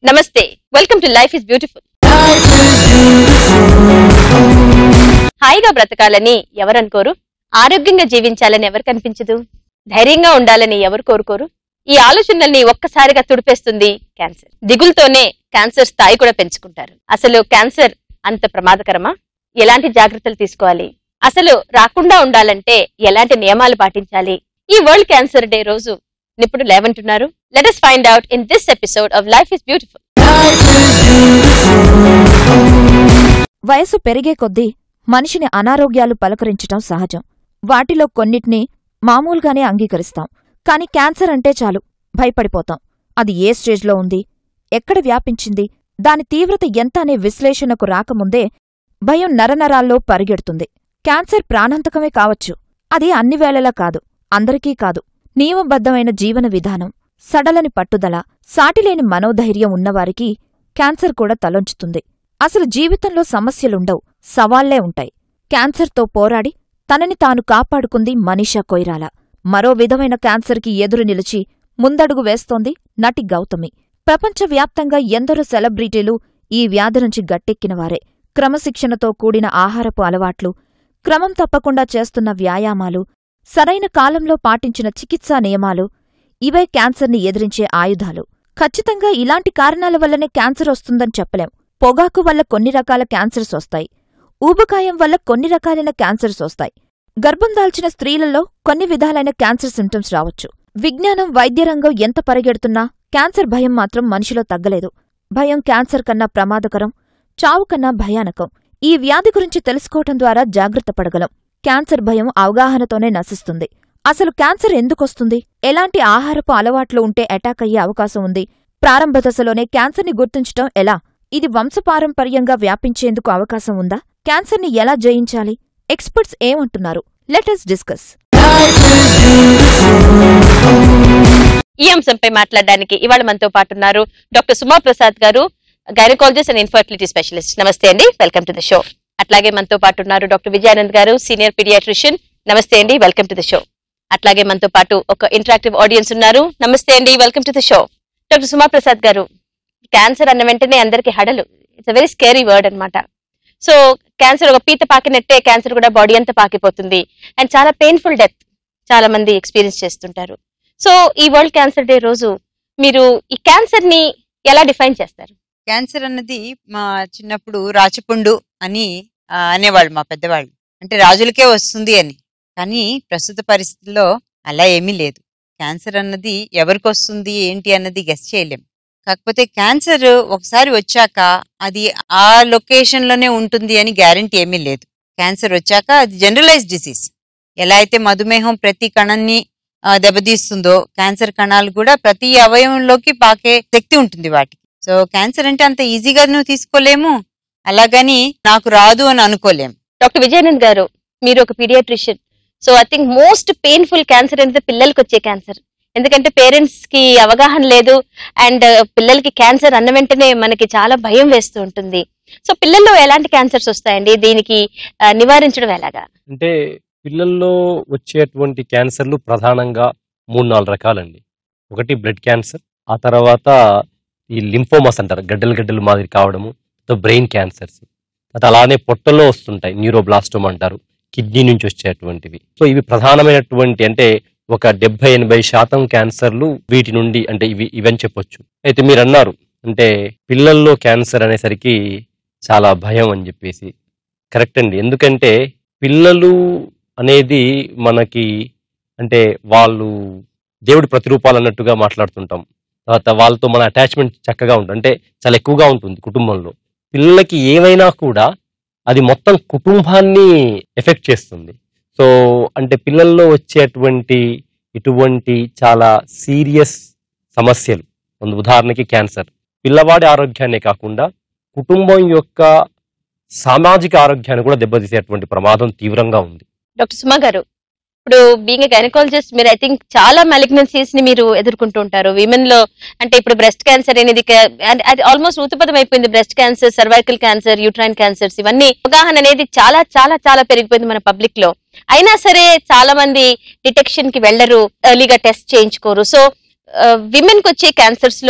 నమస్తే welcome to life is beautiful హాయిగా బ్రతకాలని ఎవరు అనుకోరు ఆరోగ్యంగా జీవించాలని ఎవరు కనిపించదు ధైర్యంగా ఉండాలని ఎవరు కోరుకోరు ఈ ఆలోచనల్ని ఒక్కసారిగా తుడిపేస్తుంది క్యాన్సర్ దిగులతోనే క్యాన్సర్ స్థాయి కూడా పెంచుకుంటారు అసలు క్యాన్సర్ అంత ప్రమాదకరమా ఎలాంటి జాగ్రత్తలు తీసుకోవాలి అసలు రాకుండా ఉండాలంటే ఎలాంటి నియమాలు పాటించాలి ఈ వరల్డ్ క్యాన్సర్ డే రోజు నిపుణులు ఏమంటున్నారు let us find out in this episode of life is beautiful వయసు పెరిగే కొద్దీ మనిషిని అనారోగ్యాలు పలకరించటం సహజం వాటిలో కొన్నిటిని మామూలుగానే అంగీకరిస్తాం కాని క్యాన్సర్ అంటే చాలు భయపడిపోతాం అది ఏ స్టేజ్లో ఉంది ఎక్కడ వ్యాపించింది దాని తీవ్రత ఎంత అనే విశ్లేషణకు రాకముందే భయం నరనరాల్లో పరిగెడుతుంది క్యాన్సర్ ప్రాణాంతకమే కావచ్చు అది అన్ని వేళలా కాదు అందరికీ కాదు నియమబద్ధమైన జీవన విధానం సడలని పట్టుదల సాటిలేని మనోధైర్యం ఉన్నవారికి క్యాన్సర్ కూడా తలొంచుతుంది అసలు జీవితంలో సమస్యలుండవు సవాళ్లే ఉంటాయి క్యాన్సర్తో పోరాడి తనని తాను కాపాడుకుంది మనీషా కొయిరాల మరో విధమైన క్యాన్సర్కి ఎదురు నిలిచి ముందడుగు వేస్తోంది నటి గౌతమి ప్రపంచవ్యాప్తంగా ఎందరో సెలబ్రిటీలు ఈ వ్యాధి నుంచి గట్టెక్కినవారే క్రమశిక్షణతో కూడిన ఆహారపు అలవాట్లు క్రమం తప్పకుండా చేస్తున్న వ్యాయామాలు సరైన కాలంలో పాటించిన చికిత్సా నియమాలు ఇవే క్యాన్సర్ని ఎదిరించే ఆయుధాలు ఖచ్చితంగా ఇలాంటి కారణాల వల్లనే క్యాన్సర్ వస్తుందని చెప్పలేం పొగాకు వల్ల కొన్ని రకాల క్యాన్సర్స్ వస్తాయి ఊబకాయం వల్ల కొన్ని రకాలైన క్యాన్సర్స్ వస్తాయి గర్భం దాల్చిన స్త్రీలలో కొన్ని విధాలైన క్యాన్సర్ సిమ్టమ్స్ రావచ్చు విజ్ఞానం వైద్యరంగం ఎంత పరిగెడుతున్నా క్యాన్సర్ భయం మాత్రం మనిషిలో తగ్గలేదు భయం క్యాన్సర్ కన్నా ప్రమాదకరం చావు కన్నా భయానకం ఈ వ్యాధి గురించి తెలుసుకోవటం ద్వారా జాగ్రత్త పడగలం క్యాన్సర్ భయం అవగాహనతోనే నశిస్తుంది అసలు క్యాన్సర్ ఎందుకొస్తుంది ఎలాంటి ఆహారపు అలవాట్లు ఉంటే అటాక్ అయ్యే అవకాశం ఉంది ప్రారంభ దశలోనే క్యాన్సర్ని గుర్తించటం ఎలా ఇది వంశపారంపర్యంగా వ్యాపించేందుకు అవకాశం ఉందా క్యాన్సర్ని ఎలా జయించాలి ఎక్స్పర్ట్స్ ఏమంటున్నారు లెటస్ డిస్కస్ ఈ అంశంపై మాట్లాడడానికి ఇవాళ మనతో పాటు ఉన్నారు డాక్టర్ సుమా ప్రసాద్ గారు గైనకాలజిస్ట్ అండ్ ఇన్ఫర్టిలిటీ స్పెషలిస్ట్ నమస్తే అండి వెల్కమ్ టు ద షో అట్లాగే మనతో పాటు ఉన్నారు డాక్టర్ విజయానంద్ గారు సీనియర్ పీడియాట్రిషియన్ నమస్తే అండి వెల్కమ్ టు ద షో అట్లాగే మనతో పాటు ఒక ఇంటరాక్టివ్ ఆడియన్స్ ఉన్నారు నమస్తే అండి welcome to the show doctor Suma Prasad గారు క్యాన్సర్ అన్న వెంటనే అందరికి హడలు it's a very scary word అన్నమాట సో క్యాన్సర్ ఒక పీత పాకినట్టే క్యాన్సర్ కూడా బాడీ అంతా పాకిపోతుంది అండ్ చాలా పెయిన్ఫుల్ డెత్ చాలా మంది ఎక్స్పీరియన్స్ చేస్తుంటారు సో ఈ వరల్డ్ క్యాన్సర్ డే రోజు మీరు ఈ క్యాన్సర్ ని ఎలా డిఫైన్ చేస్తారు క్యాన్సర్ అన్నది మా చిన్నప్పుడు రాచపుండు అని ఆ, అనేవాళ్ళు మా పెద్దవాళ్ళు అంటే రాజులకే వస్తుంది అని కానీ ప్రస్తుత పరిస్థితుల్లో అలా ఏమీ లేదు క్యాన్సర్ అన్నది ఎవరికి వస్తుంది ఏంటి అన్నది గెస్ చేయలేం కాకపోతే క్యాన్సర్ ఒకసారి వచ్చాక అది ఆ లొకేషన్ లోనే ఉంటుంది అని గ్యారంటీ ఏమీ లేదు క్యాన్సర్ వచ్చాక అది జనరలైజ్ డిసీజ్ ఎలా అయితే మధుమేహం ప్రతి కణాన్ని ఆ, దెబ్బతీస్తుందో క్యాన్సర్ కణాలు కూడా ప్రతి అవయవంలోకి పాకే శక్తి ఉంటుంది వాటికి సో క్యాన్సర్ అంటే అంత ఈజీగా నువ్వు తీసుకోలేము అలాగని నాకు రాదు అని అనుకోలేము డాక్టర్ విజయానంద్ గారు మీరు ఒక pediatrician so I think most painful cancer అనేది పిల్లలకి వచ్చే క్యాన్సర్ ఎందుకంటే పేరెంట్స్ కి అవగాహన లేదు అండ్ పిల్లలకి క్యాన్సర్ అన్న వెంటనే మనకి చాలా భయం వేస్తూ ఉంటుంది సో పిల్లల్లో ఎలాంటి క్యాన్సర్స్ వస్తాయండి దీనికి ఆ, నివారించడం ఎలాగా అంటే పిల్లల్లో వచ్చేటువంటి క్యాన్సర్లు ప్రధానంగా మూడు నాలుగు రకాలండి ఒకటి బ్లడ్ క్యాన్సర్ ఆ తర్వాత ఈ లింఫోమస్ అంటారు గడ్డలు గడ్డలు మాదిరి కావడము బ్రెయిన్ క్యాన్సర్స్ అది అలానే పొట్టలో వస్తుంటాయి న్యూరోబ్లాస్టోమ్ అంటారు కిడ్నీ నుంచి వచ్చేటువంటివి సో ఇవి ప్రధానమైనటువంటి అంటే ఒక డెబ్బై ఎనభై శాతం క్యాన్సర్లు వీటి నుండి అంటే ఇవి ఇవని చెప్పొచ్చు అయితే మీరు అన్నారు అంటే పిల్లల్లో క్యాన్సర్ అనేసరికి చాలా భయం అని చెప్పేసి కరెక్ట్ అండి ఎందుకంటే పిల్లలు అనేది మనకి అంటే వాళ్ళు దేవుడి ప్రతిరూపాలు అన్నట్టుగా మాట్లాడుతుంటాం తర్వాత వాళ్ళతో మన అటాచ్మెంట్ చక్కగా ఉంటుంది అంటే చాలా ఎక్కువగా ఉంటుంది కుటుంబంలో పిల్లలకి ఏమైనా కూడా అది మొత్తం కుటుంబాన్ని ఎఫెక్ట్ చేస్తుంది సో అంటే పిల్లల్లో వచ్చేటువంటి ఇటువంటి చాలా సీరియస్ సమస్యలు ಒಂದು ఉదాహరణకి క్యాన్సర్ పిల్లవాడి ఆరోగ్యాన్నే కాకుండా కుటుంబం యొక్క సామాజిక ఆరోగ్యాన్ని కూడా దెబ్బతీసేటువంటి ప్రమాదం తీవ్రంగా ఉంది డాక్టర్ సుమా గారు ఇప్పుడు బీయింగ్ గైనకాలజిస్ట్ మీరు ఐ థింక్ చాలా మెలిగ్నెన్సీస్ ని మీరు ఎదుర్కొంటూ ఉంటారు విమెన్ లో అంటే ఇప్పుడు బ్రెస్ట్ క్యాన్సర్ అనేది క- అది- అది ఆల్మోస్ట్ ఊతపదం అయిపోయింది breast cancer cervical cancer uterine cancers ఇవన్నీ అవగాహన అనేది చాలా చాలా చాలా పెరిగిపోయింది మన పబ్లిక్ లో అయినా సరే చాలా మంది డిటెక్షన్ కి వెళ్ళరు ఎర్లీగా టెస్ట్ చేయించుకోరు సో విమెన్ కి వచ్చే క్యాన్సర్స్ లో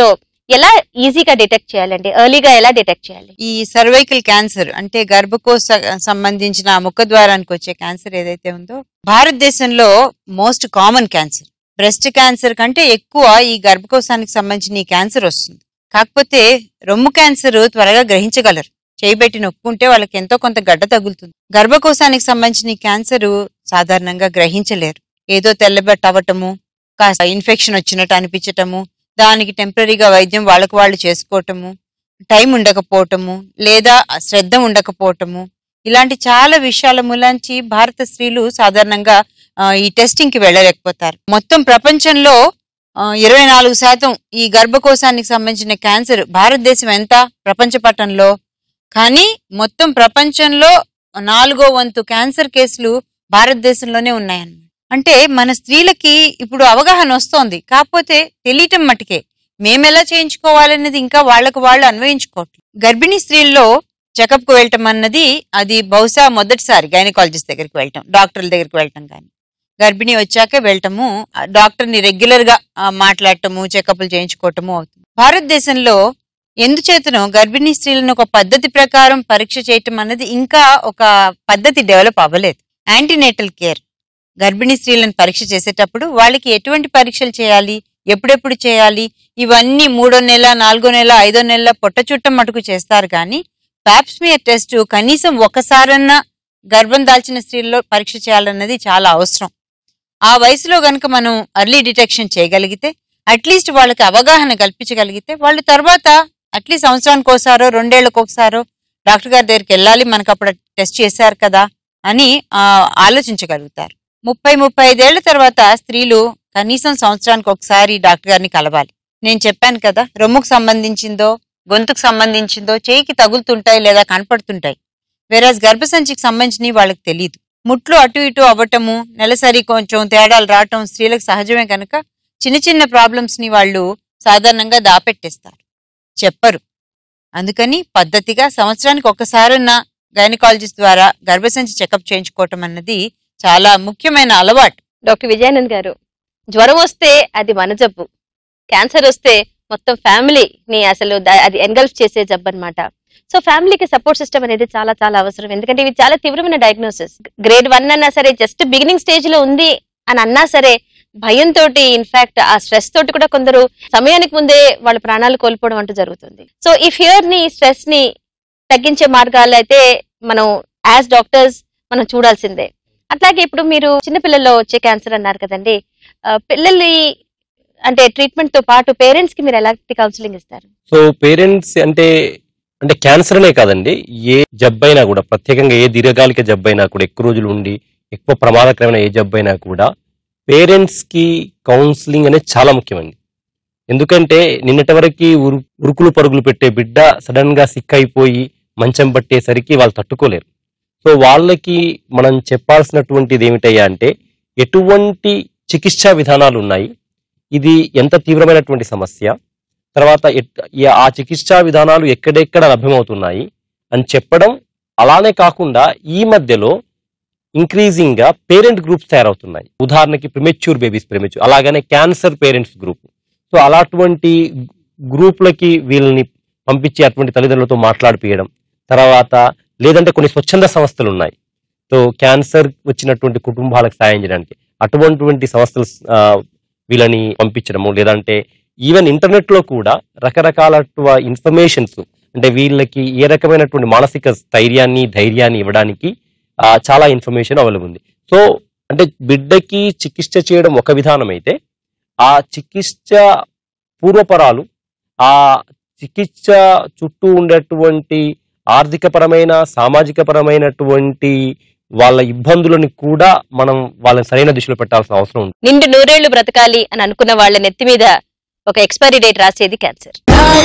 ఎలా ఈజీగా డిటెక్ట్ చేయాలండి ఎర్లీగా ఎలా డిటెక్ట్ చేయాలి ఈ సర్వైకల్ క్యాన్సర్ అంటే గర్భకోశ సంబంధించిన ఆ ముఖద్వారానికి వచ్చే క్యాన్సర్ ఏదైతే ఉందో భారతదేశంలో most common cancer breast cancer కంటే ఎక్కువ ఈ గర్భకోశానికి సంబంధించిన ఈ క్యాన్సర్ వస్తుంది కాకపోతే రొమ్ము క్యాన్సర్ త్వరగా గ్రహించగలరు చేయబెట్టి నొక్కుంటే వాళ్ళకి ఎంతో కొంత గడ్డ తగులుతుంది గర్భకోశానికి సంబంధించిన ఈ క్యాన్సర్ సాధారణంగా గ్రహించలేరు ఏదో తెల్లబెట్ట అవ్వటము కాస్త ఇన్ఫెక్షన్ వచ్చినట్టు అనిపించటము దానికి టెంపరీగా వైద్యం వాళ్ళకు వాళ్ళు చేసుకోవటము టైం ఉండకపోవటము లేదా శ్రద్ధ ఉండకపోవటము ఇలాంటి చాలా విషయాల మూలాంచి భారత స్త్రీలు సాధారణంగా ఆ, ఈ టెస్టింగ్ కి వెళ్ళలేకపోతారు మొత్తం ప్రపంచంలో ఇరవై నాలుగు శాతం ఈ గర్భకోశానికి సంబంధించిన క్యాన్సర్ భారతదేశం ఎంత ప్రపంచ పటంలో కానీ మొత్తం ప్రపంచంలో నాలుగో వంతు క్యాన్సర్ కేసులు భారతదేశంలోనే ఉన్నాయన్నమాట అంటే మన స్త్రీలకి ఇప్పుడు అవగాహన వస్తోంది కాకపోతే తెలియటం మటుకే మేమెలా చేయించుకోవాలనేది ఇంకా వాళ్ళకు వాళ్ళు అన్వయించుకోవట్లేదు గర్భిణీ స్త్రీల్లో చెకప్ కు వెళ్ళటం అన్నది అది బహుశా మొదటిసారి గైనకాలజిస్ట్ దగ్గరికి వెళ్ళటం డాక్టర్ల దగ్గరికి వెళ్ళటం కానీ గర్భిణీ వచ్చాక వెళ్ళటము ఆ డాక్టర్ని రెగ్యులర్ గా ఆ, మాట్లాడటము చెకప్లు చేయించుకోవటము అవుతుంది భారతదేశంలో ఎందుచేతనో గర్భిణీ స్త్రీలను ఒక పద్ధతి ప్రకారం పరీక్ష చేయటం అన్నది ఇంకా ఒక పద్ధతి డెవలప్ అవ్వలేదు యాంటీనేటల్ కేర్ గర్భిణీ స్త్రీలను పరీక్ష చేసేటప్పుడు వాళ్ళకి ఎటువంటి పరీక్షలు చేయాలి ఎప్పుడెప్పుడు చేయాలి ఇవన్నీ మూడో నెల నాలుగో నెల ఐదో నెల పొట్ట చుట్టం మటుకు చేస్తారు కానీ ప్యాప్స్మియర్ టెస్ట్ కనీసం ఒకసారన్నా గర్భం దాల్చిన స్త్రీల్లో పరీక్ష చేయాలన్నది చాలా అవసరం ఆ వయసులో గనుక మనం అర్లీ డిటెక్షన్ చేయగలిగితే అట్లీస్ట్ వాళ్ళకి అవగాహన కల్పించగలిగితే వాళ్ళు తర్వాత అట్లీస్ట్ సంవత్సరానికి ఒకసారో రెండేళ్లకు ఒకసారో డాక్టర్ గారి దగ్గరికి వెళ్ళాలి మనకు అప్పుడు టెస్ట్ చేశారు కదా అని ఆ, ఆలోచించగలుగుతారు ముప్పై ముప్పై ఐదేళ్ల తర్వాత స్త్రీలు కనీసం సంవత్సరానికి ఒకసారి డాక్టర్ గారిని కలవాలి నేను చెప్పాను కదా రొమ్ముకు సంబంధించిందో గొంతుకు సంబంధించిందో చేయికి తగులుతుంటాయి లేదా కనపడుతుంటాయి వేరాజ్ గర్భసంచికి సంబంధించినవి వాళ్ళకి తెలియదు ముట్లు అటు ఇటు అవ్వటము నెలసరి కొంచెం తేడాలు రావటం స్త్రీలకు సహజమే కనుక చిన్న చిన్న ప్రాబ్లమ్స్ ని వాళ్ళు సాధారణంగా దాపెట్టేస్తారు చెప్పరు అందుకని పద్ధతిగా సంవత్సరానికి ఒక్కసారన్నా గైనకాలజిస్ట్ ద్వారా గర్భసంచి చెకప్ చేయించుకోవటం అన్నది చాలా ముఖ్యమైన అలవాటు డాక్టర్ విజయానంద్ గారు జ్వరం వస్తే అది మన జబ్బు క్యాన్సర్ వస్తే మొత్తం ఫ్యామిలీని అసలు ద- అది ఎన్గల్ఫ్ చేసే జబ్బు అనమాట సో ఫ్యామిలీకి సపోర్ట్ సిస్టమ్ అనేది చాలా చాలా అవసరం ఎందుకంటే ఇవి చాలా తీవ్రమైన డయాగ్నోసిస్ గ్రేడ్ వన్ అన్నా సరే జస్ట్ బిగినింగ్ స్టేజ్ లో ఉంది అని అన్నా సరే భయంతో ఇన్ఫాక్ట్ ఆ స్ట్రెస్ తోటి కూడా కొందరు సమయానికి ముందే వాళ్ళ ప్రాణాలు కోల్పోవడం అంటూ జరుగుతుంది సో ఈ ఫియర్ ని స్ట్రెస్ ని తగ్గించే మార్గాలు అయితే మనం యాజ్ డాక్టర్స్ మనం చూడాల్సిందే అట్లాగే ఇప్పుడు మీరు చిన్నపిల్లల్లో వచ్చే క్యాన్సర్ అన్నారు కదండి ఆ, పిల్లల్ని అంటే ట్రీట్మెంట్ తో పాటు పేరెంట్స్ కి మీరు ఎలాంటి కౌన్సిలింగ్ ఇస్తారు సో పేరెంట్స్ అంటే అంటే క్యాన్సర్ అనే కాదండి ఏ జబ్బైనా కూడా ప్రత్యేకంగా ఏ దీర్ఘకాలిక జబ్బైనా కూడా ఎక్కువ రోజులు ఉండి ఎక్కువ ప్రమాదకరమైన ఏ జబ్బైనా కూడా పేరెంట్స్ కి కౌన్సిలింగ్ అనేది చాలా ముఖ్యమండి ఎందుకంటే నిన్నటి వరకు ఉరు ఉరుకులు పరుగులు పెట్టే బిడ్డ సడన్ గా సిక్ అయిపోయి మంచం పట్టేసరికి వాళ్ళు తట్టుకోలేరు సో వాళ్ళకి మనం చెప్పాల్సినటువంటిది ఏమిటయ్యా అంటే ఎటువంటి చికిత్సా విధానాలు ఉన్నాయి ఇది ఎంత తీవ్రమైనటువంటి సమస్య తర్వాత ఎట్- ఈ- ఆ చికిత్సా విధానాలు ఎక్కడెక్కడ లభ్యమవుతున్నాయి అని చెప్పడం అలానే కాకుండా ఈ మధ్యలో ఇంక్రీజింగ్ గా పేరెంట్ గ్రూప్స్ తయారవుతున్నాయి ఉదాహరణకి ప్రిమెచ్యూర్ బేబీస్ ప్రిమెచ్యూర్ అలాగనే క్యాన్సర్ పేరెంట్స్ గ్రూప్ సో అలాంటి గ్రూపులకి వీళ్ళని పంపించి అటువంటి తల్లిదండ్రులతో మాట్లాడిపియడం తర్వాత లేదంటే కొన్ని స్వచ్ఛంద సంస్థలు ఉన్నాయి సో క్యాన్సర్ వచ్చినటువంటి కుటుంబాలకు సాయం చేయడానికి అటువంటి సంస్థలు ఆ, వీళ్ళని పంపించడము లేదంటే ఈవెన్ ఇంటర్నెట్ లో కూడా రకరకాల ఇన్ఫర్మేషన్స్ అంటే వీళ్ళకి ఏ రకమైనటువంటి మానసిక స్థైర్యాన్ని ధైర్యాన్ని ఇవ్వడానికి ఆ, చాలా ఇన్ఫర్మేషన్ అవైలబుల్ ఉంది సో అంటే బిడ్డకి చికిత్స చేయడం ఒక విధానం అయితే ఆ చికిత్స పూర్వపరాలు ఆ చికిత్స చుట్టూ ఉండేటువంటి ఆర్థికపరమైన సామాజిక పరమైనటువంటి వాళ్ళ ఇబ్బందులను కూడా మనం వాళ్ళని సరైన దిశలో పెట్టాల్సిన అవసరం ఉంది నిండు నూరేళ్లు బ్రతకాలి అని అనుకున్న వాళ్ళ నెత్తి మీద ఒక ఎక్స్పైరీ డేట్ రాసేది క్యాన్సర్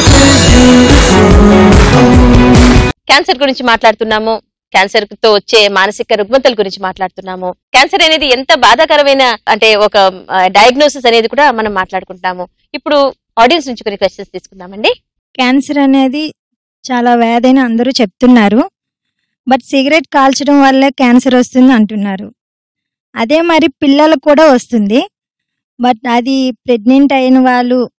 క్యాన్సర్ గురించి మాట్లాడుతున్నాము క్యాన్సర్ తో వచ్చే మానసిక రుగ్మతల గురించి మాట్లాడుతున్నాము క్యాన్సర్ అనేది ఎంత బాధాకరమైన అంటే ఒక డయాగ్నోసిస్ అనేది కూడా మనం మాట్లాడుకుంటాము ఇప్పుడు ఆడియన్స్ నుంచి కొన్ని క్వశ్చన్స్ తీసుకుందామండి క్యాన్సర్ అనేది చాలా వ్యాధి అని అందరూ చెప్తున్నారు బట్ సిగరెట్ కాల్చడం వల్లే క్యాన్సర్ వస్తుంది అంటున్నారు అదే మరి పిల్లలకు కూడా వస్తుంది బట్ అది ప్రెగ్నెంట్ అయిన వాళ్ళు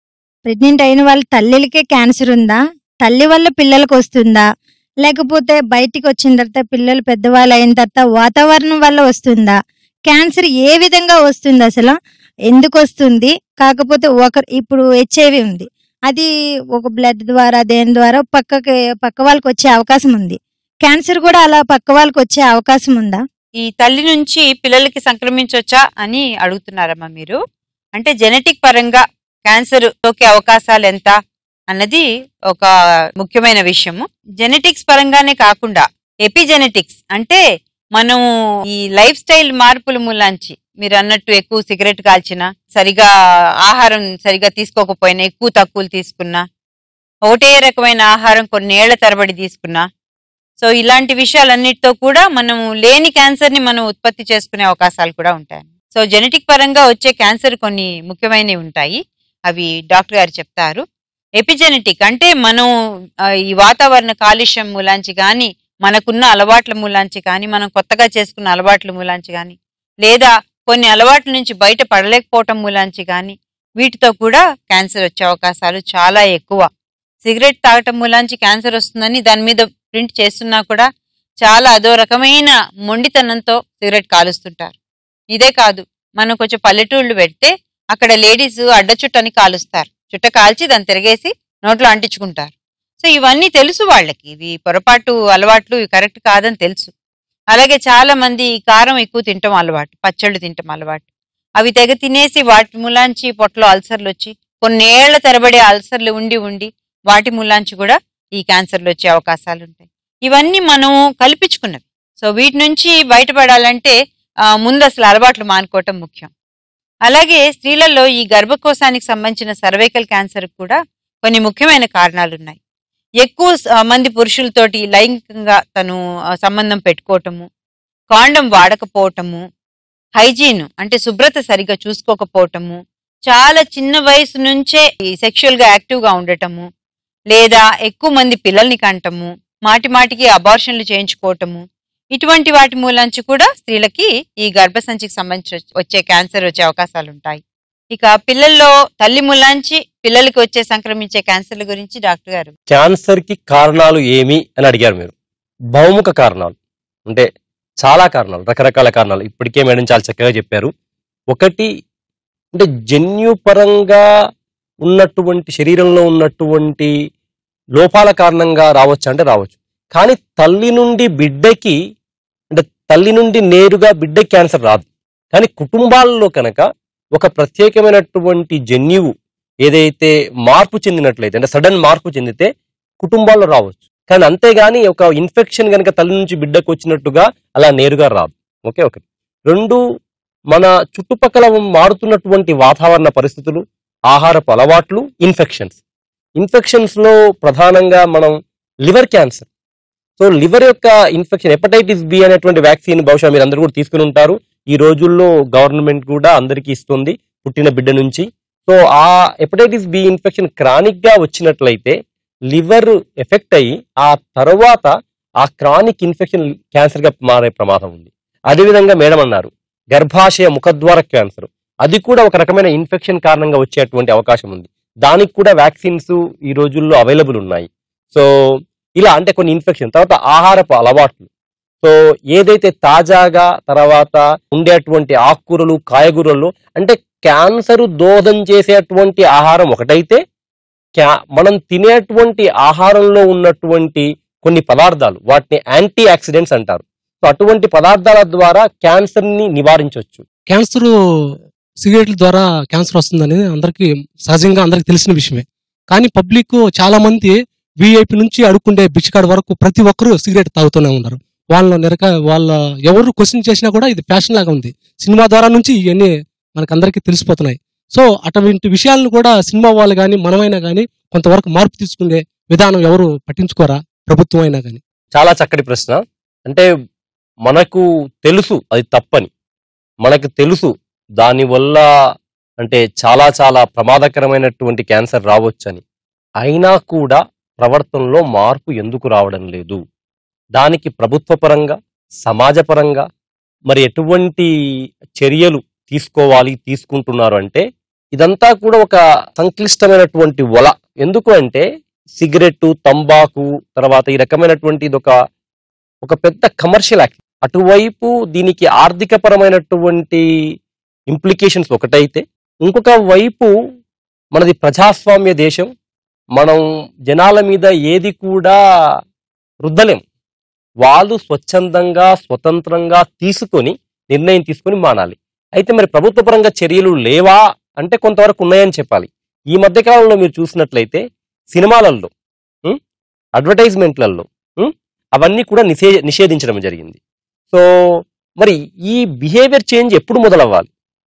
ప్రెగ్నెంట్ అయిన వాళ్ళ తల్లిలకే క్యాన్సర్ ఉందా తల్లి వల్ల పిల్లలకు వస్తుందా లేకపోతే బయటికి వచ్చిన తర్వాత పిల్లలు పెద్దవాళ్ళు అయిన తర్వాత వాతావరణం వల్ల వస్తుందా క్యాన్సర్ ఏ విధంగా వస్తుంది అసలు ఎందుకు వస్తుంది కాకపోతే ఒక ఇప్పుడు హెచ్ఐవి ఉంది అది ఒక బ్లడ్ ద్వారా దేని ద్వారా పక్కకి పక్క వాళ్ళకి వచ్చే అవకాశం ఉంది క్యాన్సర్ కూడా అలా పక్క వాళ్ళకి వచ్చే అవకాశం ఉందా ఈ తల్లి నుంచి పిల్లలకి సంక్రమించవచ్చా అని అడుగుతున్నారమ్మా మీరు అంటే జెనెటిక్ పరంగా క్యాన్సర్ సోకే అవకాశాలు ఎంత అన్నది ఒక ముఖ్యమైన విషయము జెనెటిక్స్ పరంగానే కాకుండా ఎపిజెనెటిక్స్ అంటే మనం ఈ లైఫ్ స్టైల్ మార్పుల మూలాంచి మీరు అన్నట్టు ఎక్కువ సిగరెట్ కాల్చినా సరిగా ఆహారం సరిగా తీసుకోకపోయినా ఎక్కువ తక్కువలు తీసుకున్నా ఒకటే రకమైన ఆహారం కొన్నేళ్ల తరబడి తీసుకున్నా సో ఇలాంటి విషయాలన్నిటితో కూడా మనం లేని క్యాన్సర్ ని మనం ఉత్పత్తి చేసుకునే అవకాశాలు కూడా ఉంటాయి సో జెనెటిక్ పరంగా వచ్చే క్యాన్సర్ కొన్ని ముఖ్యమైనవి ఉంటాయి అవి డాక్టర్ గారు చెప్తారు ఎపిజెనెటిక్ అంటే మనం ఆ, ఈ వాతావరణ కాలుష్యం మూలాంచి కానీ మనకున్న అలవాట్ల మూలాంచి కానీ మనం కొత్తగా చేసుకున్న అలవాట్ల మూలాంచి కానీ లేదా కొన్ని అలవాట్ల నుంచి బయట పడలేకపోవటం మూలాంచి కానీ వీటితో కూడా క్యాన్సర్ వచ్చే అవకాశాలు చాలా ఎక్కువ సిగరెట్ తాగటం మూలాంచి క్యాన్సర్ వస్తుందని దాని మీద ప్రింట్ చేస్తున్నా కూడా చాలా అదో రకమైన మొండితనంతో సిగరెట్ కాలుస్తుంటారు ఇదే కాదు మనం కొంచెం పల్లెటూళ్ళు పెడితే అక్కడ లేడీస్ అడ్డ చుట్టని కాలుస్తారు చుట్ట కాల్చి దాన్ని తిరిగేసి నోట్లో అంటించుకుంటారు సో ఇవన్నీ తెలుసు వాళ్ళకి ఇవి పొరపాటు అలవాట్లు ఇవి కరెక్ట్ కాదని తెలుసు అలాగే చాలా మంది ఈ కారం ఎక్కువ తింటాం అలవాటు పచ్చళ్ళు తింటాం అలవాటు అవి తెగ తినేసి వాటి మూలాంచి పొట్టలో అల్సర్లు వచ్చి కొన్నేళ్ల తరబడి అల్సర్లు ఉండి ఉండి వాటి మూలాంచి కూడా ఈ క్యాన్సర్లు వచ్చే అవకాశాలు ఉంటాయి ఇవన్నీ మనం కల్పించుకున్నవి సో వీటి నుంచి బయటపడాలంటే ఆ, ముందు అసలు అలవాట్లు మానుకోవటం ముఖ్యం అలాగే స్త్రీలలో ఈ గర్భకోశానికి సంబంధించిన సర్వైకల్ క్యాన్సర్ కూడా కొన్ని ముఖ్యమైన కారణాలు ఉన్నాయి ఎక్కువ స- ఆ, మంది పురుషులతోటి లైంగికంగా తను ఆ, సంబంధం పెట్టుకోవటము కాండం వాడకపోవటము హైజీన్ అంటే శుభ్రత సరిగ్గా చూసుకోకపోవటము చాలా చిన్న వయసు నుంచే ఈ సెక్షువల్ గా యాక్టివ్ గా ఉండటము లేదా ఎక్కువ మంది పిల్లల్ని కంటము మాటి మాటికి అబార్షన్లు చేయించుకోవటము ఇటువంటి వాటి మూలంచి కూడా స్త్రీలకి ఈ గర్భసంచికి సంబంధించి వచ్చే క్యాన్సర్ వచ్చే అవకాశాలు ఉంటాయి ఇక పిల్లల్లో తల్లి మూలాంచి పిల్లలకి వచ్చే సంక్రమించే క్యాన్సర్ల గురించి డాక్టర్ గారు క్యాన్సర్ కి కారణాలు ఏమి అని అడిగారు మీరు బహుముఖ కారణాలు అంటే చాలా కారణాలు రకరకాల కారణాలు ఇప్పటికే మేడం చాలా చక్కగా చెప్పారు ఒకటి అంటే జన్యుపరంగా ఉన్నటువంటి శరీరంలో ఉన్నటువంటి లోపాల కారణంగా రావచ్చు అంటే రావచ్చు కానీ తల్లి నుండి బిడ్డకి అంటే తల్లి నుండి నేరుగా బిడ్డకి క్యాన్సర్ రాదు కానీ కుటుంబాల్లో కనుక ఒక ప్రత్యేకమైనటువంటి జన్యువు ఏదైతే మార్పు చెందినట్లయితే అంటే సడన్ మార్పు చెందితే కుటుంబాల్లో రావచ్చు కానీ అంతేగాని ఒక ఇన్ఫెక్షన్ కనుక తల్లి నుంచి బిడ్డకు వచ్చినట్టుగా అలా నేరుగా రాదు ఓకే ఓకే రెండు మన చుట్టుపక్కల మారుతున్నటువంటి వాతావరణ పరిస్థితులు ఆహారపు అలవాట్లు ఇన్ఫెక్షన్స్ ఇన్ఫెక్షన్స్ లో ప్రధానంగా మనం లివర్ క్యాన్సర్ సో లివర్ యొక్క ఇన్ఫెక్షన్ హెపటైటిస్ బి అనేటువంటి వ్యాక్సిన్ బహుశా మీరు అందరూ కూడా తీసుకుని ఉంటారు ఈ రోజుల్లో గవర్నమెంట్ కూడా అందరికీ ఇస్తుంది పుట్టిన బిడ్డ నుంచి సో ఆ హెపటైటిస్ బి ఇన్ఫెక్షన్ క్రానిక్ గా వచ్చినట్లయితే లివర్ ఎఫెక్ట్ అయ్యి ఆ తర్వాత ఆ క్రానిక్ ఇన్ఫెక్షన్ క్యాన్సర్ గా మారే ప్రమాదం ఉంది అదేవిధంగా మేడం అన్నారు గర్భాశయ ముఖద్వార క్యాన్సర్ అది కూడా ఒక రకమైన ఇన్ఫెక్షన్ కారణంగా వచ్చేటువంటి అవకాశం ఉంది దానికి కూడా వ్యాక్సిన్స్ ఈ రోజుల్లో అవైలబుల్ ఉన్నాయి సో ఇలా అంటే కొన్ని ఇన్ఫెక్షన్ తర్వాత ఆహారపు అలవాట్లు సో ఏదైతే తాజాగా తర్వాత ఉండేటువంటి ఆకుకూరలు కాయగూరలు అంటే క్యాన్సర్ దోహదం చేసేటువంటి ఆహారం ఒకటైతే క్యా మనం తినేటువంటి ఆహారంలో ఉన్నటువంటి కొన్ని పదార్థాలు వాటిని యాంటీ ఆక్సిడెంట్స్ అంటారు సో అటువంటి పదార్థాల ద్వారా క్యాన్సర్ ని నివారించవచ్చు క్యాన్సర్ సిగరెట్ల ద్వారా క్యాన్సర్ వస్తుందని అందరికీ సహజంగా అందరికి తెలిసిన విషయమే కానీ పబ్లిక్ చాలా మంది విఐపి నుంచి అడుక్కుండే బిచ్చకాడ వరకు ప్రతి ఒక్కరూ సిగరెట్ తాగుతూనే ఉన్నారు వాళ్ళ నిరక వాళ్ళ ఎవరు క్వశ్చన్ చేసినా కూడా ఇది ఫ్యాషన్ లాగా ఉంది సినిమా ద్వారా నుంచి ఇవన్నీ మనకు అందరికీ తెలిసిపోతున్నాయి సో అటువంటి విషయాలను కూడా సినిమా వాళ్ళు కానీ మనమైనా కానీ కొంతవరకు మార్పు తీసుకునే విధానం ఎవరు పట్టించుకోరా ప్రభుత్వం అయినా కానీ చాలా చక్కటి ప్రశ్న అంటే మనకు తెలుసు అది తప్పని మనకు తెలుసు దానివల్ల అంటే చాలా చాలా ప్రమాదకరమైనటువంటి క్యాన్సర్ రావచ్చని అయినా కూడా ప్రవర్తనలో మార్పు ఎందుకు రావడం లేదు దానికి ప్రభుత్వ పరంగా సమాజపరంగా మరి ఎటువంటి చర్యలు తీసుకోవాలి తీసుకుంటున్నారు అంటే ఇదంతా కూడా ఒక సంక్లిష్టమైనటువంటి వల ఎందుకు అంటే సిగరెట్ తంబాకు తర్వాత ఈ రకమైనటువంటి ఇది ఒక ఒక పెద్ద కమర్షియల్ యాక్ట్ అటువైపు దీనికి ఆర్థికపరమైనటువంటి ఇంప్లికేషన్స్ ఒకటైతే ఇంకొక వైపు మనది ప్రజాస్వామ్య దేశం మనం జనాల మీద ఏది కూడా రుద్దలేం వాళ్ళు స్వచ్ఛందంగా స్వతంత్రంగా తీసుకొని నిర్ణయం తీసుకొని మానాలి అయితే మరి ప్రభుత్వ పరంగా చర్యలు లేవా అంటే కొంతవరకు ఉన్నాయని చెప్పాలి ఈ మధ్య కాలంలో మీరు చూసినట్లయితే సినిమాలలో ఉం, అడ్వర్టైజ్మెంట్లలో ఉం, అవన్నీ కూడా నిషే నిషేధించడం జరిగింది సో మరి ఈ బిహేవియర్ చేంజ్ ఎప్పుడు మొదలవ్వాలి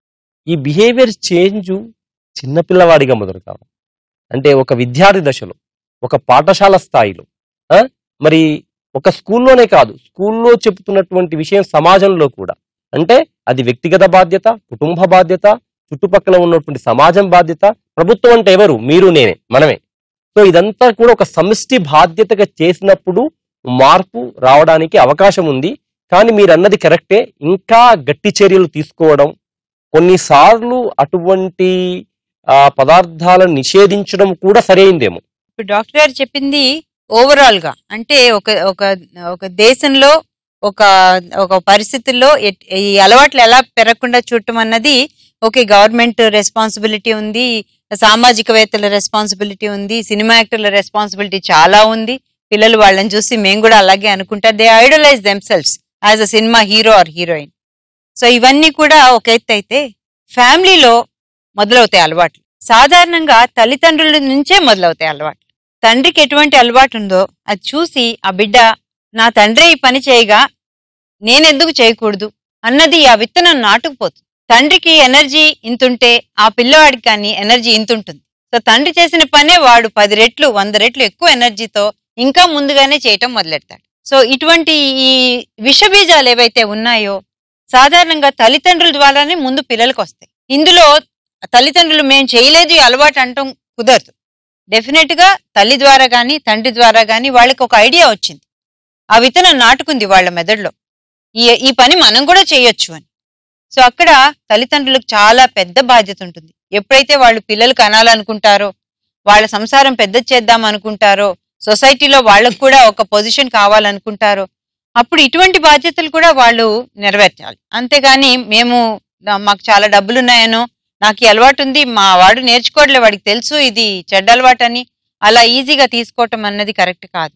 ఈ బిహేవియర్ చేంజ్ చిన్నపిల్లవాడిగా మొదలు కావాలి అంటే ఒక విద్యార్థి దశలో ఒక పాఠశాల స్థాయిలో ఆ, మరి ఒక స్కూల్లోనే కాదు స్కూల్లో చెప్తున్నటువంటి విషయం సమాజంలో కూడా అంటే అది వ్యక్తిగత బాధ్యత కుటుంబ బాధ్యత చుట్టుపక్కల ఉన్నటువంటి సమాజం బాధ్యత ప్రభుత్వం అంటే ఎవరు మీరు నేనే మనమే సో ఇదంతా కూడా ఒక సమిష్టి బాధ్యతగా చేసినప్పుడు మార్పు రావడానికి అవకాశం ఉంది కానీ మీరు అన్నది కరెక్టే ఇంకా గట్టి చర్యలు తీసుకోవడం కొన్నిసార్లు అటువంటి ఆ, పదార్థాలను నిషేధించడం కూడా సరైందేమో ఇప్పుడు డాక్టర్ గారు చెప్పింది ఓవరాల్ గా అంటే ఒక ఒక ఒక దేశంలో ఒక ఒక పరిస్థితుల్లో ఎట్- ఈ అలవాట్లు ఎలా పెరగకుండా చూడటం అన్నది ఓకే గవర్నమెంట్ రెస్పాన్సిబిలిటీ ఉంది సామాజికవేత్తల రెస్పాన్సిబిలిటీ ఉంది సినిమా యాక్టర్ల రెస్పాన్సిబిలిటీ చాలా ఉంది పిల్లలు వాళ్ళని చూసి మేము కూడా అలాగే అనుకుంటారు they idolise themselves as a cinema hero or heroine so ఇవన్నీ కూడా ఒక ఎత్తు అయితే ఫ్యామిలీలో మొదలవుతాయి అలవాట్లు సాధారణంగా తల్లిదండ్రుల నుంచే మొదలవుతాయి అలవాట్లు తండ్రికి ఎటువంటి అలవాటు ఉందో అది చూసి ఆ బిడ్డ నా తండ్రి ఈ పని చేయగా నేనెందుకు చేయకూడదు అన్నది ఆ విత్తనం నాటుకుపోతుంది తండ్రికి ఎనర్జీ ఇంతుంటే ఆ పిల్లవాడికి కానీ ఎనర్జీ ఇంతుంటుంది సో తండ్రి చేసిన పనే వాడు పది రెట్లు వంద రెట్లు ఎక్కువ ఎనర్జీతో ఇంకా ముందుగానే చేయటం మొదలెడతాడు సో ఇటువంటి ఈ విషబీజాలు ఏవైతే ఉన్నాయో సాధారణంగా తల్లిదండ్రుల ద్వారానే ముందు పిల్లలకు వస్తాయి ఇందులో తల్లిదండ్రులు మేము చేయలేదు ఈ అలవాటు అంటాం కుదరదు డెఫినెట్ గా తల్లి ద్వారా గాని తండ్రి ద్వారా గాని వాళ్ళకి ఒక ఐడియా వచ్చింది ఆ విత్తనం నాటుకుంది వాళ్ళ మెదడులో ఈ ఈ పని మనం కూడా చేయొచ్చు అని సో అక్కడ తల్లిదండ్రులకు చాలా పెద్ద బాధ్యత ఉంటుంది ఎప్పుడైతే వాళ్ళు పిల్లలు కనాలనుకుంటారో వాళ్ళ సంసారం పెద్ద చేద్దాం అనుకుంటారో సొసైటీలో వాళ్ళకు కూడా ఒక పొజిషన్ కావాలనుకుంటారో అప్పుడు ఇటువంటి బాధ్యతలు కూడా వాళ్ళు నెరవేర్చాలి అంతేగాని మేము నా- మాకు చాలా డబ్బులు ఉన్నాయనో నాకు ఈ అలవాటు ఉంది మా వాడు నేర్చుకోవట్లే వాడికి తెలుసు ఇది చెడ్డ అలవాటు అని అలా ఈజీగా తీసుకోవటం అన్నది కరెక్ట్ కాదు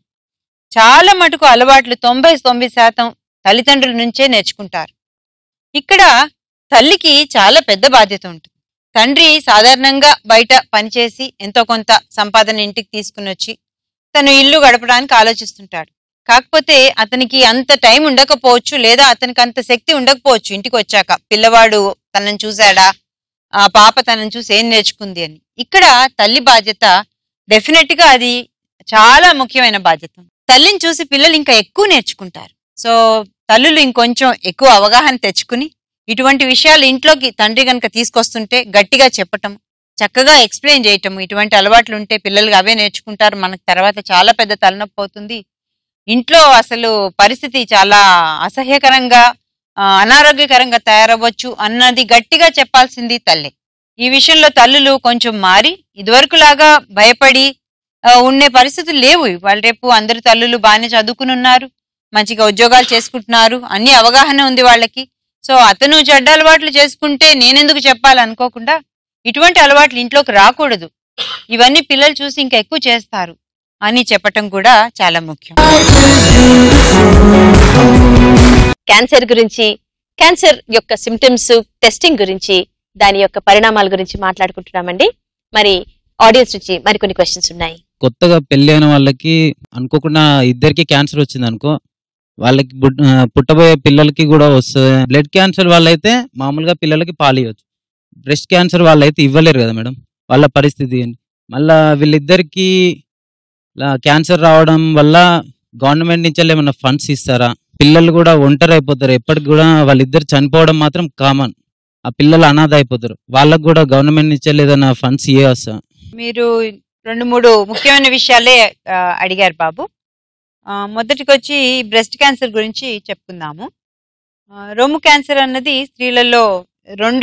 చాలా మటుకు అలవాట్లు తొంభై తొమ్మిది శాతం తల్లిదండ్రుల నుంచే నేర్చుకుంటారు ఇక్కడ తల్లికి చాలా పెద్ద బాధ్యత ఉంటుంది తండ్రి సాధారణంగా బయట పనిచేసి ఎంతో కొంత సంపాదన ఇంటికి తీసుకుని వచ్చి తను ఇల్లు గడపడానికి ఆలోచిస్తుంటాడు కాకపోతే అతనికి అంత టైం ఉండకపోవచ్చు లేదా అతనికి అంత శక్తి ఉండకపోవచ్చు ఇంటికి వచ్చాక పిల్లవాడు తనని చూశాడా ఆ పాప తనని చూసి ఏం నేర్చుకుంది అని ఇక్కడ తల్లి బాధ్యత డెఫినెట్ గా అది చాలా ముఖ్యమైన బాధ్యత తల్లిని చూసి పిల్లలు ఇంకా ఎక్కువ నేర్చుకుంటారు సో తల్లులు ఇంకొంచెం ఎక్కువ అవగాహన తెచ్చుకుని ఇటువంటి విషయాలు ఇంట్లోకి తండ్రి కనుక తీసుకొస్తుంటే గట్టిగా చెప్పటం చక్కగా ఎక్స్ప్లెయిన్ చేయటం ఇటువంటి అలవాట్లు ఉంటే పిల్లలు అవే నేర్చుకుంటారు మనకు తర్వాత చాలా పెద్ద తలనొప్పి అవుతుంది ఇంట్లో అసలు పరిస్థితి చాలా అసహ్యకరంగా ఆ, అనారోగ్యకరంగా తయారవ్వచ్చు అన్నది గట్టిగా చెప్పాల్సింది తల్లి ఈ విషయంలో తల్లులు కొంచెం మారి ఇదివరకులాగా భయపడి ఆ, ఉండే పరిస్థితులు లేవు వాళ్ళ రేపు అందరు తల్లులు బాగానే చదువుకుని ఉన్నారు మంచిగా ఉద్యోగాలు చేసుకుంటున్నారు అన్ని అవగాహన ఉంది వాళ్ళకి సో అతను చెడ్డ అలవాట్లు చేసుకుంటే నేనెందుకు చెప్పాలి అనుకోకుండా ఇటువంటి అలవాట్లు ఇంట్లోకి రాకూడదు ఇవన్నీ పిల్లలు చూసి ఇంకా ఎక్కువ చేస్తారు అని చెప్పటం కూడా చాలా ముఖ్యం క్యాన్సర్ గురించి క్యాన్సర్ యొక్క సిమ్టమ్స్ టెస్టింగ్ గురించి దాని యొక్క పరిణామాల గురించి మాట్లాడుకుంటున్నామండి మరి ఆడియన్స్ నుంచి మరికొన్ని క్వశ్చన్స్ ఉన్నాయి కొత్తగా పెళ్లి అయిన వాళ్ళకి అనుకోకుండా ఇద్దరికి క్యాన్సర్ వచ్చింది అనుకో వాళ్ళకి బుడ్- ఆ, పుట్టబోయే పిల్లలకి కూడా వస్తుంది బ్లడ్ క్యాన్సర్ వాళ్ళైతే మామూలుగా పిల్లలకి పాలియవచ్చు బ్రెస్ట్ క్యాన్సర్ వాళ్ళైతే ఇవ్వలేరు కదా మేడం వాళ్ళ పరిస్థితి ఏంటి మళ్ళా వీళ్ళిద్దరికి క్యాన్సర్ రావడం వల్ల గవర్నమెంట్ నుంచి ఏమైనా ఫండ్స్ ఇస్తారా పిల్లలు కూడా ఒంటరి అయిపోతారు ఎప్పటికి కూడా వాళ్ళిద్దరు చనిపోవడం మాత్రం కామన్ ఆ పిల్లలు అనాథ అయిపోతారు వాళ్ళకు కూడా గవర్నమెంట్ నుంచి ఏదైనా ఫండ్స్ ఇవ్వస్తా మీరు రెండు మూడు ముఖ్యమైన విషయాలే ఆ, అడిగారు బాబు ఆ, మొదటికి వచ్చి బ్రెస్ట్ క్యాన్సర్ గురించి చెప్పుకుందాము ఆ, రొమ్ము క్యాన్సర్ అన్నది స్త్రీలలో రెండో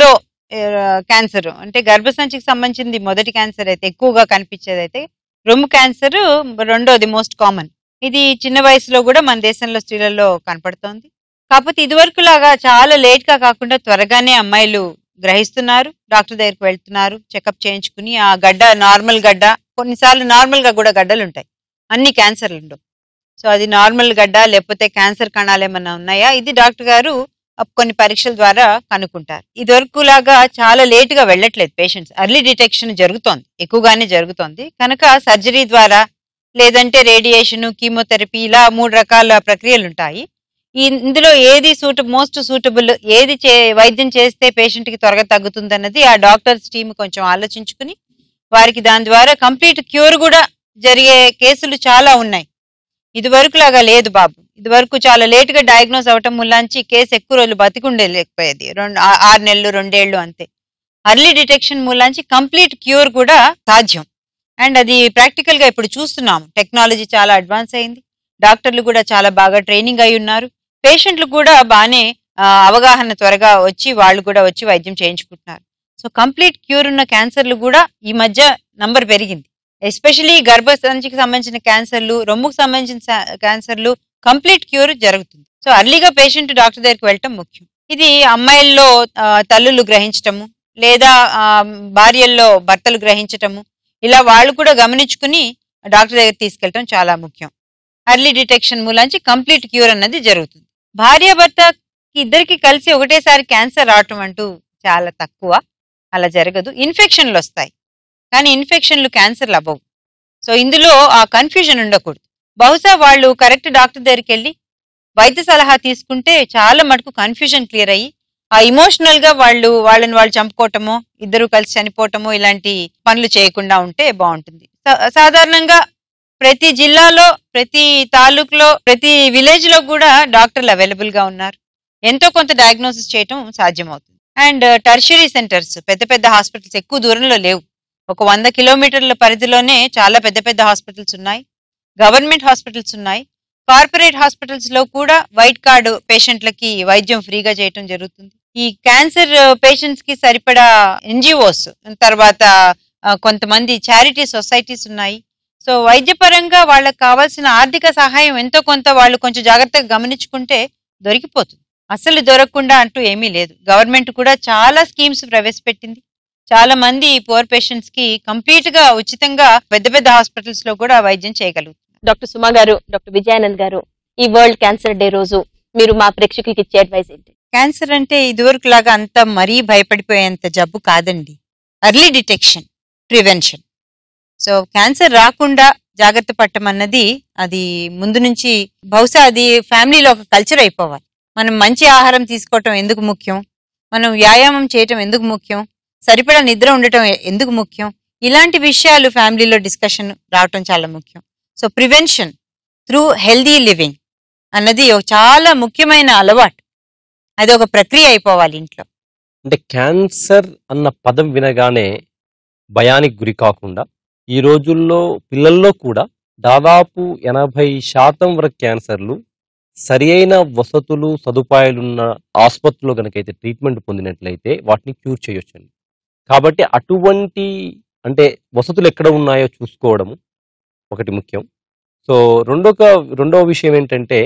క్యాన్సర్ అంటే గర్భసంచికి సంబంధించింది మొదటి క్యాన్సర్ అయితే ఎక్కువగా కనిపించేది అయితే రొమ్ము క్యాన్సర్ రెండోది మోస్ట్ కామన్ ఇది చిన్న వయసులో కూడా మన దేశంలో స్త్రీలలో కనపడుతోంది కాకపోతే ఇదివరకు లాగా చాలా లేట్ గా కాకుండా త్వరగానే అమ్మాయిలు గ్రహిస్తున్నారు డాక్టర్ దగ్గరికి వెళ్తున్నారు చెకప్ చేయించుకుని ఆ గడ్డ నార్మల్ గడ్డ కొన్నిసార్లు నార్మల్ గా కూడా గడ్డలు ఉంటాయి అన్ని క్యాన్సర్లు ఉండవు సో అది నార్మల్ గడ్డ లేకపోతే క్యాన్సర్ కణాలు ఏమన్నా ఉన్నాయా ఇది డాక్టర్ గారు అప్ కొన్ని పరీక్షల ద్వారా కనుక్కుంటారు ఇదివరకు లాగా చాలా లేట్ గా వెళ్ళట్లేదు పేషెంట్స్ అర్లీ డిటెక్షన్ జరుగుతోంది ఎక్కువగానే జరుగుతోంది కనుక సర్జరీ ద్వారా లేదంటే రేడియేషన్ కీమోథెరపీ ఇలా మూడు రకాల ప్రక్రియలు ఉంటాయి ఈ ఇందులో ఏది సూట మోస్ట్ సూటబుల్ ఏది చే వైద్యం చేస్తే పేషెంట్ కి త్వరగా తగ్గుతుంది అన్నది ఆ డాక్టర్స్ టీమ్ కొంచెం ఆలోచించుకుని వారికి దాని ద్వారా కంప్లీట్ క్యూర్ కూడా జరిగే కేసులు చాలా ఉన్నాయి ఇదివరకు లాగా లేదు బాబు ఇదివరకు చాలా లేట్ గా డయాగ్నోస్ అవటం ముల్లాంచి కేసు ఎక్కువ రోజులు బతికుండే లేకపోయేది రెండు ఆ- ఆరు నెలలు రెండేళ్లు అంతే అర్లీ డిటెక్షన్ మూలాంచి కంప్లీట్ క్యూర్ కూడా సాధ్యం అండ్ అది ప్రాక్టికల్ గా ఇప్పుడు చూస్తున్నాం టెక్నాలజీ చాలా అడ్వాన్స్ అయింది డాక్టర్లు కూడా చాలా బాగా ట్రైనింగ్ అయి ఉన్నారు పేషెంట్లు కూడా బాగానే ఆ, అవగాహన త్వరగా వచ్చి వాళ్ళు కూడా వచ్చి వైద్యం చేయించుకుంటున్నారు సో కంప్లీట్ క్యూర్ ఉన్న క్యాన్సర్లు కూడా ఈ మధ్య నంబర్ పెరిగింది ఎస్పెషలీ గర్భసంచికి సంబంధించిన క్యాన్సర్లు రొమ్ముకు సంబంధించిన సా- క్యాన్సర్లు కంప్లీట్ క్యూర్ జరుగుతుంది సో అర్లీగా పేషెంట్ డాక్టర్ దగ్గరికి వెళ్ళటం ముఖ్యం ఇది అమ్మాయిల్లో ఆ, తల్లులు గ్రహించటము లేదా ఆ, భార్యల్లో భర్తలు గ్రహించటము ఇలా వాళ్ళు కూడా గమనించుకుని డాక్టర్ దగ్గర తీసుకెళ్ళటం చాలా ముఖ్యం అర్లీ డిటెక్షన్ మూలాంచి కంప్లీట్ క్యూర్ అన్నది జరుగుతుంది భార్య భర్త ఇద్దరికి కలిసి ఒకటేసారి క్యాన్సర్ రావటం అంటూ చాలా తక్కువ అలా జరగదు ఇన్ఫెక్షన్లు వస్తాయి కానీ ఇన్ఫెక్షన్లు క్యాన్సర్లు అవ్వవు సో ఇందులో ఆ కన్ఫ్యూజన్ ఉండకూడదు బహుశా వాళ్ళు కరెక్ట్ డాక్టర్ దగ్గరికి వెళ్ళి వైద్య సలహా తీసుకుంటే చాలా మటుకు కన్ఫ్యూజన్ క్లియర్ అయ్యి ఆ ఇమోషనల్ గా వాళ్ళు వాళ్ళని వాళ్ళు చంపుకోవటమో ఇద్దరు కలిసి చనిపోవటమో ఇలాంటి పనులు చేయకుండా ఉంటే బాగుంటుంది సా- సాధారణంగా ప్రతి జిల్లాలో ప్రతి తాలూకులో ప్రతి విలేజ్ లో కూడా డాక్టర్లు అవైలబుల్ గా ఉన్నారు ఎంతో కొంత డయాగ్నోసిస్ చేయటం సాధ్యమవుతుంది అండ్ టర్షరీ సెంటర్స్ పెద్ద పెద్ద హాస్పిటల్స్ ఎక్కువ దూరంలో లేవు ఒక వంద కిలోమీటర్ల పరిధిలోనే చాలా పెద్ద పెద్ద హాస్పిటల్స్ ఉన్నాయి గవర్నమెంట్ హాస్పిటల్స్ ఉన్నాయి కార్పొరేట్ హాస్పిటల్స్ లో కూడా వైట్ కార్డు పేషెంట్లకి వైద్యం ఫ్రీగా చేయటం జరుగుతుంది ఈ క్యాన్సర్ పేషెంట్స్ కి సరిపడా ఎన్జిఓస్ తర్వాత ఆ, కొంతమంది చారిటీ సొసైటీస్ ఉన్నాయి సో వైద్యపరంగా వాళ్ళకి కావాల్సిన ఆర్థిక సహాయం ఎంతో కొంత వాళ్ళు కొంచెం జాగ్రత్తగా గమనించుకుంటే దొరికిపోతుంది అసలు దొరకకుండా అంటూ ఏమీ లేదు గవర్నమెంట్ కూడా చాలా స్కీమ్స్ ప్రవేశపెట్టింది చాలా మంది పువర్ పేషెంట్స్ కి కంప్లీట్ గా ఉచితంగా పెద్ద పెద్ద హాస్పిటల్స్ లో కూడా వైద్యం చేయగలుగుతారు డాక్టర్ సుమా గారు డాక్టర్ విజయానంద్ గారు ఈ వరల్డ్ క్యాన్సర్ డే రోజు మీరు మా ప్రేక్షకులకి ఇచ్చే అడ్వైస్ ఏంటి క్యాన్సర్ అంటే ఇదివరకు లాగా అంత మరీ భయపడిపోయేంత జబ్బు కాదండి early detection prevention so cancer రాకుండా జాగ్రత్త పట్టం అన్నది అది ముందు నుంచి బహుశా అది ఫ్యామిలీలో ఒక కల్చర్ అయిపోవాలి మనం మంచి ఆహారం తీసుకోవటం ఎందుకు ముఖ్యం మనం వ్యాయామం చేయటం ఎందుకు ముఖ్యం సరిపడా నిద్ర ఉండటం ఎ- ఎందుకు ముఖ్యం ఇలాంటి విషయాలు ఫ్యామిలీలో డిస్కషన్ రావటం చాలా ముఖ్యం so prevention through healthy living అన్నది ఒక చాలా ముఖ్యమైన అలవాటు అది ఒక ప్రక్రియ అయిపోవాలి ఇంట్లో అంటే క్యాన్సర్ అన్న పదం వినగానే భయానికి గురి కాకుండా ఈ రోజుల్లో పిల్లల్లో కూడా దాదాపు ఎనభై శాతం వరకు క్యాన్సర్లు సరి అయిన వసతులు సదుపాయాలున్న ఆసుపత్రిలో కనుకైతే ట్రీట్మెంట్ పొందినట్లయితే వాటిని క్యూర్ చేయొచ్చండి కాబట్టి అటువంటి అంటే వసతులు ఎక్కడ ఉన్నాయో చూసుకోవడము ఒకటి ముఖ్యం సో రెండొక రెండవ విషయం ఏంటంటే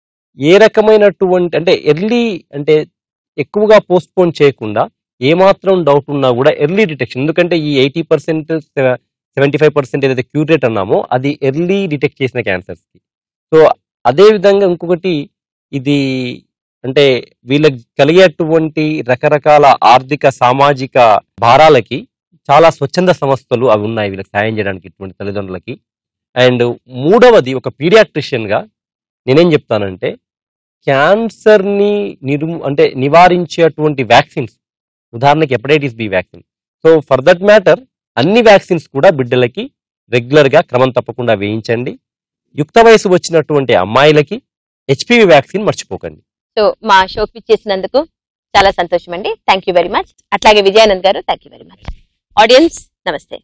ఏ రకమైనటువంటి అంటే ఎర్లీ అంటే ఎక్కువగా పోస్ట్ పోన్ చేయకుండా ఏమాత్రం డౌట్ ఉన్నా కూడా ఎర్లీ డిటెక్షన్ ఎందుకంటే ఈ eighty percent seventy five percent ఏదైతే క్యూర్ రేట్ అన్నామో అది ఎర్లీ డిటెక్ట్ చేసిన క్యాన్సర్స్కి సో అదే విధంగా ఇంకొకటి ఇది అంటే వీళ్ళకి కలిగేటువంటి రకరకాల ఆర్థిక సామాజిక భారాలకి చాలా స్వచ్ఛంద సంస్థలు అవి ఉన్నాయి వీళ్ళకి సాయం చేయడానికి ఇటువంటి తల్లిదండ్రులకి అండ్ మూడవది ఒక పీడియాట్రిషియన్ గా నేనేం చెప్తానంటే క్యాన్సర్ ని నిర్ము అంటే నివారించేటువంటి వ్యాక్సిన్స్ ఉదాహరణకి hepatitis B vaccine so for that matter అన్ని వ్యాక్సిన్స్ కూడా బిడ్డలకి రెగ్యులర్ గా క్రమం తప్పకుండా వేయించండి యుక్త వయసు వచ్చినటువంటి అమ్మాయిలకి హెచ్పివి వ్యాక్సిన్ మర్చిపోకండి సో మా షోకి చేసినందుకు చాలా సంతోషం అండి థ్యాంక్ యూ వెరీ మచ్ అట్లాగే విజయానంద్ గారు thank you very much audience నమస్తే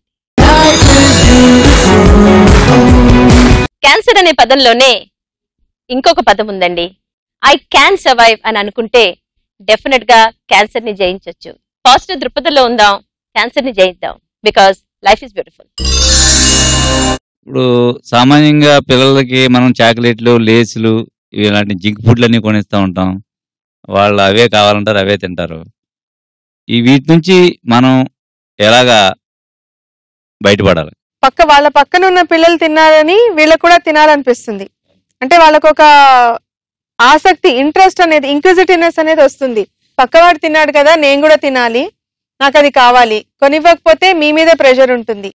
క్యాన్సర్ అనే పదంలోనే ఇంకొక పదం ఉందండి ఐ క్యాన్ సర్వైవ్ అని అనుకుంటే డెఫినెట్ గా క్యాన్సర్ ని జయించవచ్చు పాజిటివ్ దృక్పథంలో ఉందాం క్యాన్సర్ ని జయిద్దాం బికాస్ లైఫ్ ఇస్ బ్యూటిఫుల్ ఇప్పుడు సామాన్యంగా పిల్లలకి మనం చాక్లెట్లు లేసులు ఇలాంటి జింక్ ఫుడ్లన్నీ కొనిస్తూ ఉంటాం వాళ్ళు అవే కావాలంటారు అవే తింటారు ఈ వీటి నుంచి మనం ఎలాగా బయటపడాలి పక్క వాళ్ళ పక్కన ఉన్న పిల్లలు తిన్నారని వీళ్ళకు కూడా తినాలనిపిస్తుంది అంటే వాళ్ళకు ఒక ఆసక్తి ఇంట్రెస్ట్ అనేది ఇంక్విజిటివ్నెస్ అనేది వస్తుంది పక్కవాడు తిన్నాడు కదా నేను కూడా తినాలి నాకు అది కావాలి కొనివ్వకపోతే మీ మీద ప్రెషర్ ఉంటుంది